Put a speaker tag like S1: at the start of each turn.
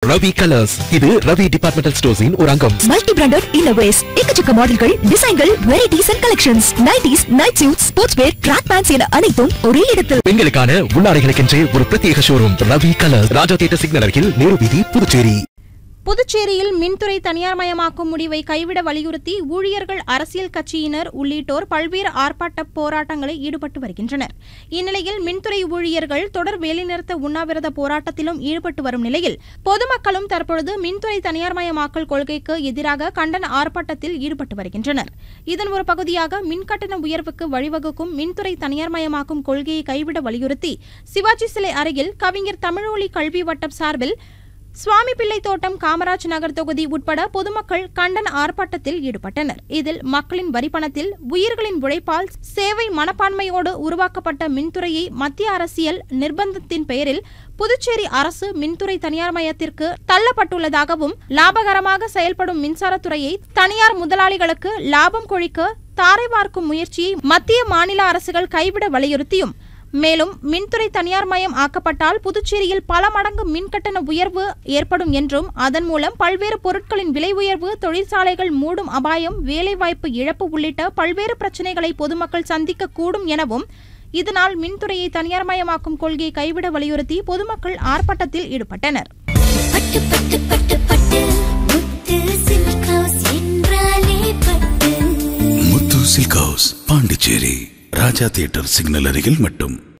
S1: Ravi colours இது Ravi departmental ஸ்டோர்ஸின் ஒரு அங்கம்
S2: மல்டி பிராண்டட் இன்னோவேஸ் எக்கச்சக்க மாடல்கள் டிசைன்கள் varieties and collections nighties night suit sports wear track pants என அனைத்தும் ஒரே இடத்தில்
S1: பெண்களுக்கான உள்ளாடைகளுக்கென்றே ஒரு பிரத்யேக showroom Ravi colours Raja theatre signal அருகில் நேரு வீதி புதுச்சேரி
S3: புதுச்சேரியில் மின்துறை தனியார்மயமாக்கும் முடிவை கைவிட வலியுறுத்தி ஊழியர்கள் அரசியல் கட்சியினர் உள்ளிட்டோர் பல்வேறு ஆர்ப்பாட்ட போராட்டங்களில் ஈடுபட்டு வருகின்றனர் இந்நிலையில் மின்துறை ஊழியர்கள் தொடர் வேலைநிறுத்த உண்ணாவிரத போராட்டத்திலும் ஈடுபட்டு வரும் நிலையில் பொதுமக்களும் தற்பொழுது மின்துறை தனியார்மயமாக்கல் கொள்கைக்கு எதிராக கண்டன ஆர்ப்பாட்டத்தில் ஈடுபட்டு வருகின்றனர் இதன் ஒரு பகுதியாக மின்கட்டண உயர்வுக்கு வழிவகுக்கும் மின்துறை தனியார்மயமாக்கும் கொள்கையை கைவிட வலியுறுத்தி சிவாஜி சிலை அருகில் கவிஞர் தமிழொலி கல்வி வட்டம் சார்பில் சுவாமி பிள்ளை தோட்டம் காமராஜ் நகர் தொகுதி உட்பட பொதுமக்கள் கண்டன ஆர்ப்பாட்டத்தில் ஈடுபட்டனர் இதில் மக்களின் வரிப்பணத்தில் உயிர்களின் உழைப்பால் சேவை மனப்பான்மையோடு உருவாக்கப்பட்ட மின்துறையை மத்திய அரசியல் நிர்பந்தத்தின் பெயரில் புதுச்சேரி அரசு மின்துறை தனியார்மயத்திற்கு தள்ளப்பட்டுள்ளதாகவும் லாபகரமாக செயல்படும் மின்சாரத்துறையை தனியார் முதலாளிகளுக்கு லாபம் கொழிக்க தாரை வார்க்கும் முயற்சியை மத்திய மாநில அரசுகள் கைவிட வலியுறுத்தியும் மேலும் மின்துறை தனியார்மயம் ஆக்கப்பட்டால் புதுச்சேரியில் பல மடங்கு மின்கட்டண உயர்வு ஏற்படும் என்றும் அதன் மூலம் பல்வேறு பொருட்களின் விலை உயர்வு தொழிற்சாலைகள் மூடும் அபாயம் வேலைவாய்ப்பு இழப்பு உள்ளிட்ட பல்வேறு பிரச்சினைகளை பொதுமக்கள் சந்திக்க கூடும் எனவும் இதனால் மின்துறையை தனியார்மயமாக்கும் கொள்கையை கைவிட வலியுறுத்தி பொதுமக்கள் ஆர்ப்பாட்டத்தில் ஈடுபட்டனர்
S4: பட்டு பட்டு பட்டு பட்டு முத்து சில்க் ஹவுஸ் என்றாலே பட்டு
S5: Muthu silk house Pondicherry Raja theatre signal அருகில் மட்டும்